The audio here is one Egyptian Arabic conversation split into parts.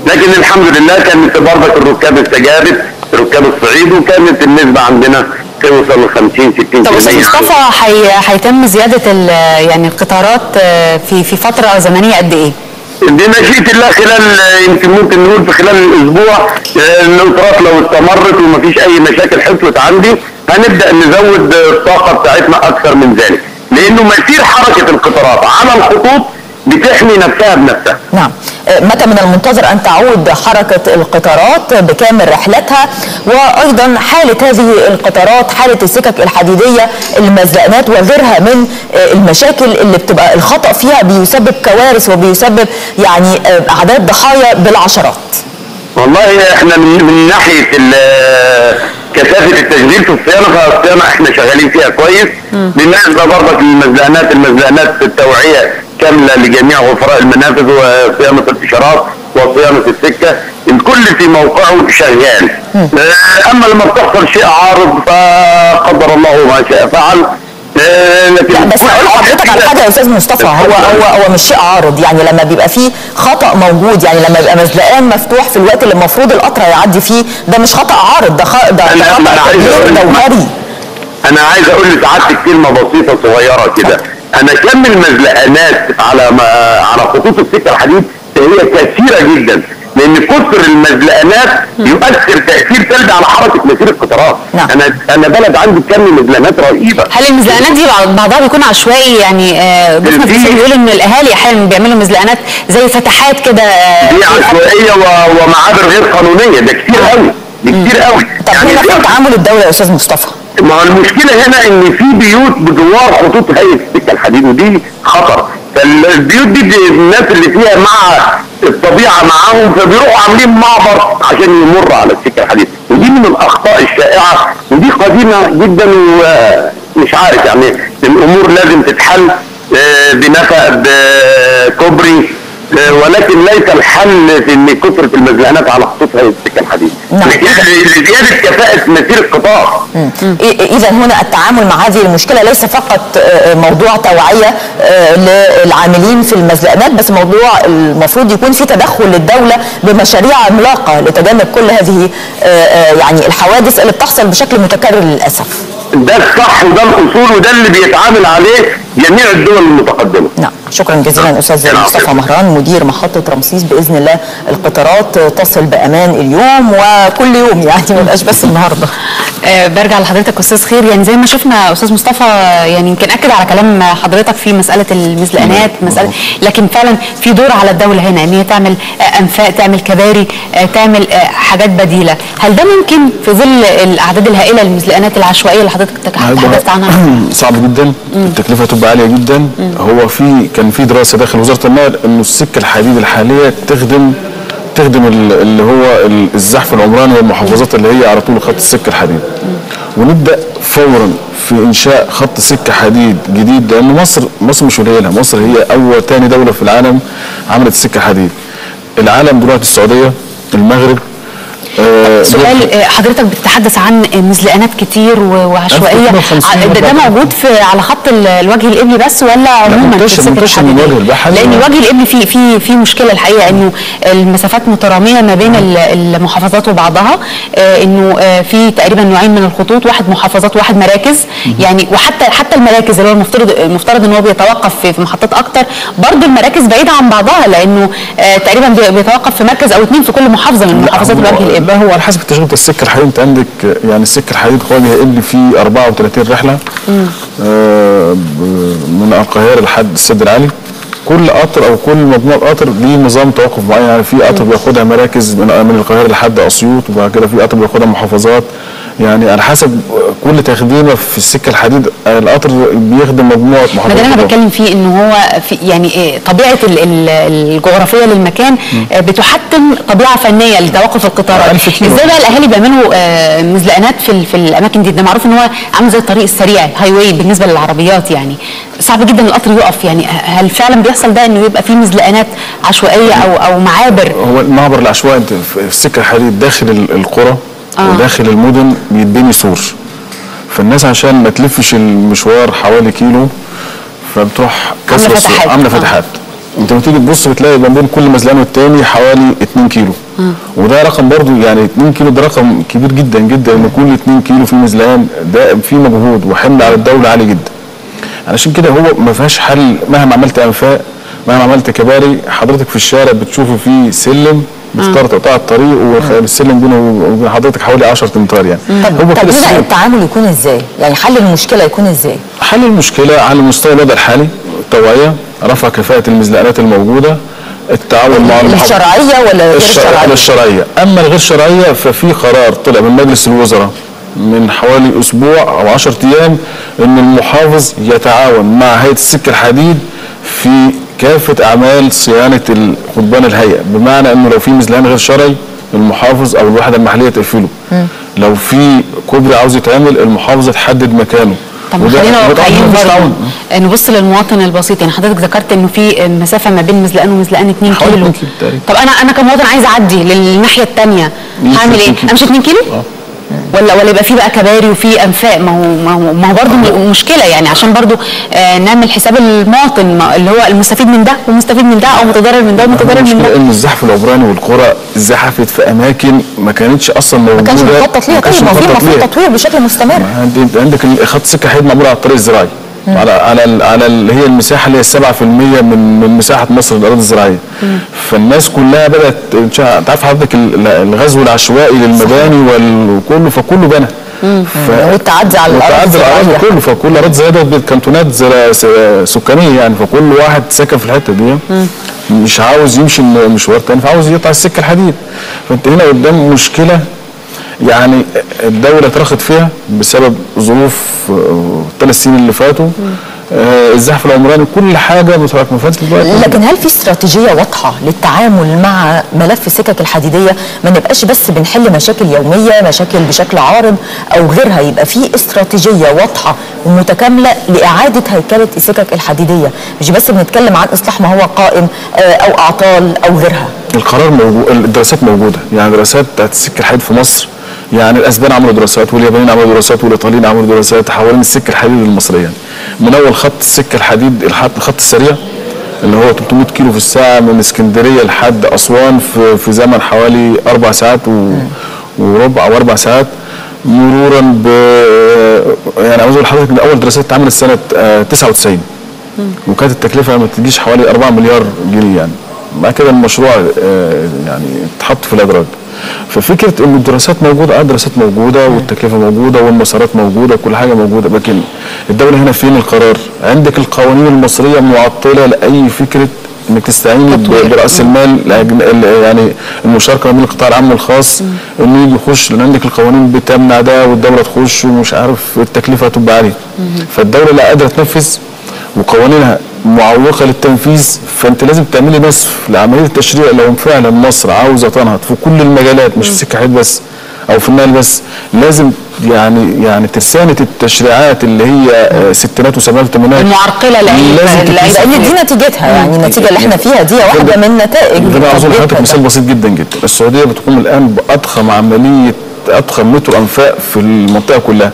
لكن الحمد لله كانت برضك الركاب استجابت ركاب الصعيد وكانت النسبه عندنا توصل ل 50 60 طب استاذ مصطفى هي- هيتم زياده ال- يعني القطارات آه، في في فتره زمنيه قد ايه؟ بمشيئة الله خلال يمكن ممكن نقول في خلال الاسبوع آه، القطارات لو استمرت ومفيش اي مشاكل حصلت عندي هنبدا نزود الطاقه بتاعتنا اكثر من ذلك لانه مسير حركه القطارات على الخطوط بتحمي نفسها بنفسها نعم آه، متى من المنتظر أن تعود حركة القطارات بكامل رحلتها وأيضا حالة هذه القطارات حالة السكك الحديدية المزلقنات وغيرها من آه، المشاكل اللي بتبقى الخطأ فيها بيسبب كوارث وبيسبب يعني آه، أعداد ضحايا بالعشرات والله احنا من, من ناحيه ال- كثافه التشغيل في الصيانه فالصيانه احنا شغالين فيها كويس بالنسبه برضك للمزلقنات المزلقنات التوعيه كامله لجميع غفراء المنافذ وصيانه الاشارات وصيانه السكه الكل في موقعه شغال اه، اما لما بتحصل شيء عارض فقدر الله ما شاء فعل اه، لكن لا بس كل هقول واحد لحضرتك على حاجه يا استاذ مصطفى هو هو هو مش شيء عارض يعني لما بيبقى فيه خطا موجود يعني لما بيبقى مزلقان مفتوح في الوقت اللي المفروض القطر هيعدي فيه ده مش خطا عارض ده خ... ده, لا، ده ما أنا خطا عايز غير أقول لك- جوهري انا عايز اقول لسعادتك كلمه بسيطه صغيره كده انا كم المزلقانات على ما على خطوط السكه الحديد هي كثيره جدا لان كثر المزلقانات يؤثر تاثير سلبي على حركه مسير القطارات نعم. انا انا بلد عندي كم مزلقانات رهيبه هل المزلقانات دي بعض- بعضها بيكون عشوائي يعني آه، ضيفنا في- في بيقول ان الاهالي احيانا بيعملوا مزلقانات زي فتحات كده آه، دي عشوائيه و- ومعابر غير قانونيه ده كتير قوي دي كتير قوي طب هنا في- فين تعامل الدوله يا استاذ مصطفى ما هو المشكله هنا ان في بيوت بجوار خطوط هيئه السكه الحديد ودي خطر فالبيوت دي دي الناس اللي فيها مع الطبيعه معاهم فبيروحوا عاملين معبر عشان يمر على السكه الحديد ودي من الاخطاء الشائعه ودي قديمه جدا ومش عارف يعني الامور لازم تتحل آه، بنفق بكوبري آه، ولكن ليس الحل في ان كثره المزلقانات على خطوط هيئه السكه الحديد نعم. لزيادة- لزياده كفاءه مسير القطار اذا هنا التعامل مع هذه المشكله ليس فقط آه، موضوع توعيه آه، للعاملين في المزلقنات بس موضوع المفروض يكون في تدخل للدوله بمشاريع عملاقه لتجنب كل هذه آه، آه، يعني الحوادث اللي بتحصل بشكل متكرر للاسف ده الصح وده الاصول وده اللي بيتعامل عليه جميع الدول المتقدمه نعم شكرا جزيلا استاذ نعم. مصطفى مهران مدير محطه رمسيس باذن الله القطارات تصل بامان اليوم وكل يوم يعني ما يبقاش بس النهارده آه، برجع لحضرتك استاذ خير يعني زي ما شفنا استاذ مصطفى يعني يمكن اكد على كلام حضرتك في مساله المزلقانات مساله لكن فعلا في دور على الدوله هنا ان هي تعمل آه، انفاق تعمل كباري آه، تعمل آه، حاجات بديله هل ده ممكن في ظل الاعداد الهائله للمزلقانات العشوائيه اللي حضرتك تحدثت عنها صعب جدا التكلفه هتبقى عاليه جدا هو في كان في دراسه داخل وزاره النقل انه السكه الحديد الحاليه تخدم تخدم ال- اللي هو ال- الزحف العمراني والمحافظات اللي هي على طول خط السكه الحديد ونبدا فورا في انشاء خط سكه حديد جديد لان مصر مصر مش قليله مصر هي اول تاني دوله في العالم عملت سكه حديد العالم دلوقتي السعوديه المغرب آه، سؤال آه، حضرتك بتتحدث عن مزلقانات كتير و- وعشوائيه 1350 ع- ده, ده موجود في على خط ال- الوجه الابلي بس ولا عموما في منتشر- السكك منتشر من الحديدية؟ وجه البحر. لان الوجه الابلي في في في مشكله الحقيقه انه المسافات متراميه ما بين ال- المحافظات وبعضها آه، انه آه، في تقريبا نوعين من الخطوط واحد محافظات وواحد مراكز يعني وحتى حتى المراكز اللي هو المفترض المفترض ان هو بيتوقف في في محطات اكتر برضه المراكز بعيده عن بعضها لانه آه، تقريبا بي- بيتوقف في مركز او اثنين في كل محافظه من محافظات الوجه الابلي لا هو على حسب تجربه السكه الحديد انت عندك يعني السكه الحديد وجه ابلي فيه 34 رحله آه ب- من القاهره لحد السد العالي كل قطر او كل مجموعه قطر ليه نظام توقف معين يعني في قطر بياخدها مراكز من من القاهره لحد اسيوط وبعد كده في قطر بياخدها محافظات يعني على حسب كل تخديمه في السكه الحديد القطر بيخدم مجموعه ما محافظات ده اللي انا بالضبط. بتكلم فيه ان هو في يعني إيه طبيعه ال- ال- الجغرافيه للمكان آه، بتحتم طبيعه فنيه لتوقف القطارات ألف كيلو. ازاي بقى الاهالي بيعملوا آه، مزلقانات في ال- في الاماكن دي ده معروف ان هو عامل زي الطريق السريع الهاي واي بالنسبه للعربيات يعني صعب جدا القطر يقف يعني هل فعلا بيحصل ده انه يبقى في مزلقانات عشوائيه او او معابر هو المعبر العشوائي انت في السكه الحديد داخل ال- القرى آه. وداخل المدن بيتبني سور فالناس عشان ما تلفش المشوار حوالي كيلو فبتروح عاملة كسر السور. فتحات. عامله آه. فتحات انت لما تيجي تبص بتلاقي ما بين كل مزلان والتاني حوالي 2 كيلو وده رقم برضو يعني 2 كيلو ده رقم كبير جدا جدا ان كل 2 كيلو في مزلان ده في مجهود وحمل على الدوله عالي جدا علشان كده هو ما فيهاش حل مهما عملت انفاق مهما عملت كباري حضرتك في الشارع بتشوفي فيه سلم بتضطر تقطع الطريق والسلم بينه وبين حضرتك حوالي 10 امتار يعني طب هو طب كده هنا السلم. التعامل يكون ازاي؟ يعني حل المشكله يكون ازاي؟ حل المشكلة على مستوى الوضع الحالي التوعية رفع كفاءة المزلقانات الموجودة التعاون مع المحافظ- الشرعيه ولا غير الشرع- الشرعيه؟ الشرعية أما الغير شرعية ففي قرار طلع من مجلس الوزراء من حوالي أسبوع أو 10 أيام إن المحافظ يتعاون مع هيئة السكة الحديد في كافة أعمال صيانة القضبان الهيئة بمعنى إنه لو في مزلقان غير شرعي المحافظ أو الوحدة المحلية تقفله لو في كوبري عاوز يتعمل المحافظة تحدد مكانه طب وده- خلينا وده واقعيين مفيش برضه تعاون. نبص للمواطن البسيط يعني حضرتك ذكرت انه في مسافه ما بين مزلقان ومزلقان 2 حوالي كيلو 2 كيلو تقريبا. طب انا انا كمواطن عايز اعدي للناحيه الثانيه يمشي هعمل 2 ايه؟ كيلو. امشي 2 كيلو؟ آه. ولا ولا يبقى في بقى كباري وفي انفاق ما هو ما هو ما هو برضه مشكله يعني عشان برضه آه نعمل حساب المواطن ما- اللي هو المستفيد من ده ومستفيد من ده او متضرر من ده ومتضرر من المشكله ده ان الزحف العمراني والقرى زحفت في اماكن ما كانتش اصلا موجوده ما كانش مخطط ليها ما كانش طيب ما في مخطط المفروض ليها. تطوير بشكل مستمر عند- عندك ال- خط السكه حديد معمول على الطريق الزراعي على على ال- على اللي هي المساحه اللي هي 7% من من مساحه مصر الاراضي الزراعيه فالناس كلها بدات تنشأ- انت عارف حضرتك ال- الغزو العشوائي للمباني وال- وكله فكله بنى ف... والتعدي على الأراضي والتعدي على الأراضي الزراعية. كله فكل الاراضي الزراعيه ده بالكانتونات زرا- س- سكانيه يعني فكل واحد ساكن في الحته دي مش عاوز يمشي م- مشوار تاني فعاوز يقطع السكه الحديد فانت هنا قدام مشكله يعني الدوله اترخت فيها بسبب ظروف الثلاث سنين اللي فاتوا آه، الزحف العمراني كل حاجه بتبقى مفاتت دلوقتي لكن هل في استراتيجيه واضحه للتعامل مع ملف السكك الحديديه ما نبقاش بس بنحل مشاكل يوميه مشاكل بشكل عارض او غيرها يبقى في استراتيجيه واضحه ومتكامله لاعاده هيكله السكك الحديديه مش بس بنتكلم عن اصلاح ما هو قائم آه، او اعطال او غيرها القرار موجود الدراسات موجوده يعني دراسات بتاعت السكه الحديد في مصر يعني الاسبان عملوا دراسات واليابانيين عملوا دراسات والايطاليين عملوا دراسات حوالين السكه الحديد المصريه من اول خط السكه الحديد الخط الخط السريع اللي هو 300 كيلو في الساعه من اسكندريه لحد اسوان في, في زمن حوالي اربع ساعات و وربع او اربع ساعات مرورا ب يعني عاوز اقول لحضرتك ان اول دراسات اتعملت سنه آه، 99 وكانت التكلفه ما تجيش حوالي 4 مليار جنيه يعني بعد كده المشروع آه، يعني اتحط في الادراج ففكره ان الدراسات موجوده اه الدراسات موجوده والتكلفه موجوده والمسارات موجوده كل حاجه موجوده لكن الدوله هنا فين القرار؟ عندك القوانين المصريه معطله لاي فكره انك تستعيني ب- براس المال الأجن- ال- يعني المشاركه ما بين القطاع العام والخاص انه يجي يخش لان عندك القوانين بتمنع ده والدوله تخش ومش عارف التكلفه هتبقى عاليه فالدوله لا قادره تنفذ وقوانينها معوقه للتنفيذ فانت لازم تعملي نسف لعمليه التشريع لو فعلا مصر عاوزه تنهض في كل المجالات مش في السكه حديد بس او في النقل بس لازم يعني يعني ترسانه التشريعات اللي هي آه، ستينات وسبعينات وثمانينات المعرقله لأي- لازم لأي- تتنسف. لان دي نتيجتها يعني النتيجه اللي احنا فيها دي واحده من نتائج ده انا عاوز اقول لحضرتك تطبيقها مثال بسيط جدا جدا السعوديه بتقوم الان باضخم عمليه اضخم مترو انفاق في المنطقه كلها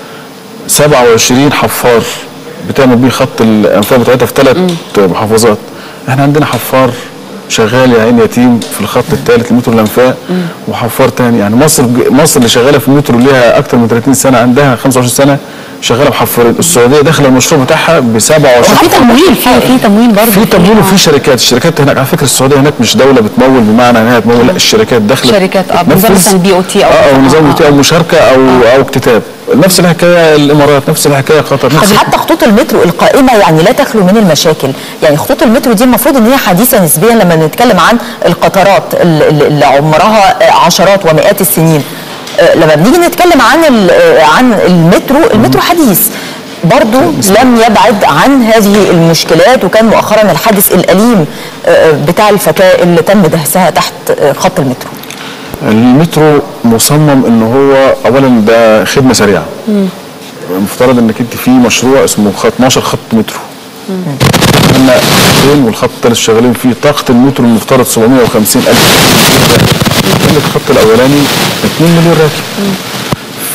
27 حفار بتعمل بيه خط الانفاق بتاعتها في ثلاث محافظات احنا عندنا حفار شغال يا عين يتيم في الخط الثالث لمترو الانفاق وحفار تاني يعني مصر مصر اللي شغاله في المترو ليها اكثر من 30 سنه عندها 25 سنه شغاله بحفارين السعوديه داخله المشروع بتاعها ب 27 في تمويل في في تمويل برضه في تمويل وفي شركات الشركات هناك على فكره السعوديه هناك مش دوله بتمول بمعنى انها تمول لا الشركات داخله شركات، آه، بتنفذ. بنظام مثلا BOT أو اه او كده. نظام آه، بي او مشاركه او او اكتتاب نفس الحكايه الامارات نفس الحكايه قطر نفس طب حتى خطوط المترو القائمه يعني لا تخلو من المشاكل يعني خطوط المترو دي المفروض ان هي حديثه نسبيا لما نتكلم عن القطارات ال- اللي عمرها عشرات ومئات السنين آه، لما بنيجي نتكلم عن ال- آه، عن المترو المترو حديث برضو لم يبعد عن هذه المشكلات وكان مؤخرا الحادث الأليم آه، بتاع الفتاة اللي تم دهسها تحت آه، خط المترو المترو مصمم ان هو اولا ده خدمه سريعه المفترض انك انت في مشروع اسمه خط 12 خط مترو احنا خطين والخط الثالث شغالين فيه طاقه المترو المفترض 750 الف راكب الخط الاولاني 2 مليون راكب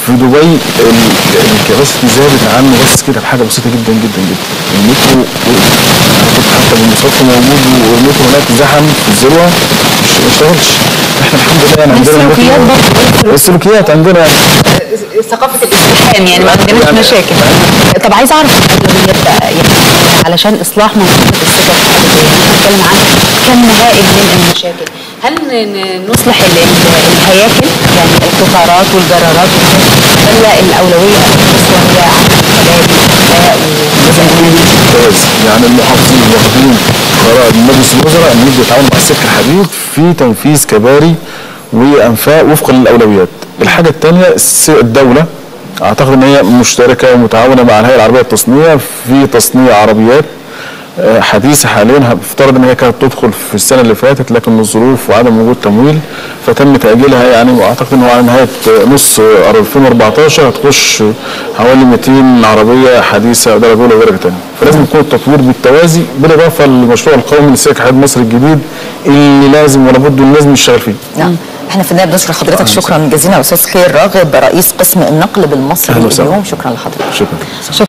في دبي ال- الكباسيتي زادت عنه بس كده بحاجه بسيطه جدا جدا جدا المترو انا كنت حتى بالمواصلات موجود والمترو هناك زحم في الذروه مش ما اشتغلش احنا الحمد لله يعني عندنا السلوكيات المترو- برضه. السلوكيات عندنا يعني ثقافه الازدحام يعني ما عندناش يعني- مشاكل طب عايز اعرف الاولويات بقى يعني علشان اصلاح منظومه السكك الحديديه بنتكلم عن كم هائل من المشاكل هل ن- ن- نصلح ال- ال- الهياكل يعني القطارات والجرارات وكده، ولا الاولويه القصوى هي عدم الكباري والإنفاق والميزانية؟ جواز يعني المحافظين واخدين قرار من مجلس الوزراء ان يبدوا يتعاونوا مع السكه الحديد في تنفيذ كباري وانفاق وفقا للاولويات. الحاجه الثانيه الدوله اعتقد ان هي مشتركه ومتعاونه مع الهيئه العربيه للتصنيع في تصنيع عربيات آه، حديثه حاليا هفترض ان هي كانت تدخل في السنه اللي فاتت لكن الظروف وعدم وجود تمويل فتم تاجيلها يعني واعتقد ان هو على نهايه نص 2014 هتخش حوالي 200 عربيه حديثه درجه اولى ودرجه ثانيه فلازم يكون التطوير بالتوازي بالاضافه للمشروع القومي لسكك حديد مصر الجديد اللي لازم ولا بد لازم نشتغل فيه نعم احنا في النهايه بنشكر حضرتك شكرا جزيلا استاذ خير راغب رئيس قسم النقل بالمصري أهلا وسهلا. اليوم شكرا لحضرتك شكرا